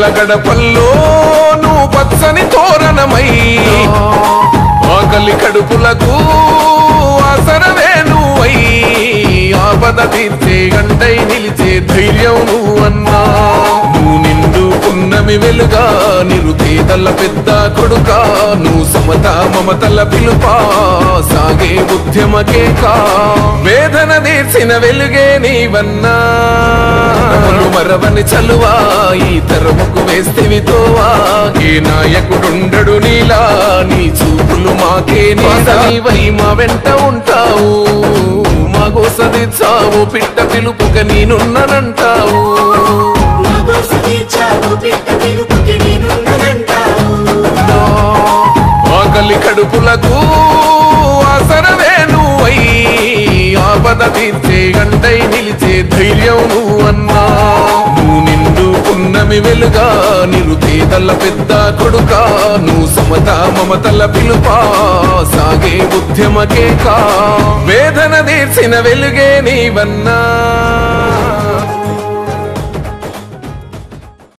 గడపల్లో నువ్వు పచ్చని తోరణమై ఆకలి కడుపులకు ఆసరవే నువ్వై ఆపద తీర్చే గంటై నిలిచే ధైర్యం నువ్వన్నా నువ్వు నిండు పున్నమి వెలుగా నిరుపేదల పెద్ద కొడుక నువ్వు సమత మమతల పిలుపా సాగే ఉద్యమకే కా వేదన తీర్చిన వెలుగే నీవన్నా తమను మరవని చలువా ఈ తరముకు వేస్తేవి తోవా ఏ నాయకుడుండడు నీలా నీ చూపులు మాకే నీవై మా వెంట ఉంటావు మా గోసది చావు పిట్ట పిలుపుక నేనున్నానంటావు ఆకలి కడుపులకు ఆసరవే నువ్వై ఆపద తీర్చే గంటై నిలిచే ధైర్యం నువ్వన్నా నువ్వు నిండు పున్నమి వెలుగా నిరుపేదల పెద్ద కొడుక నువ్వు సమత మమతల పిలుపా సాగే ఉద్యమకే కా వేదన తీర్చిన వెలుగే నీవన్నా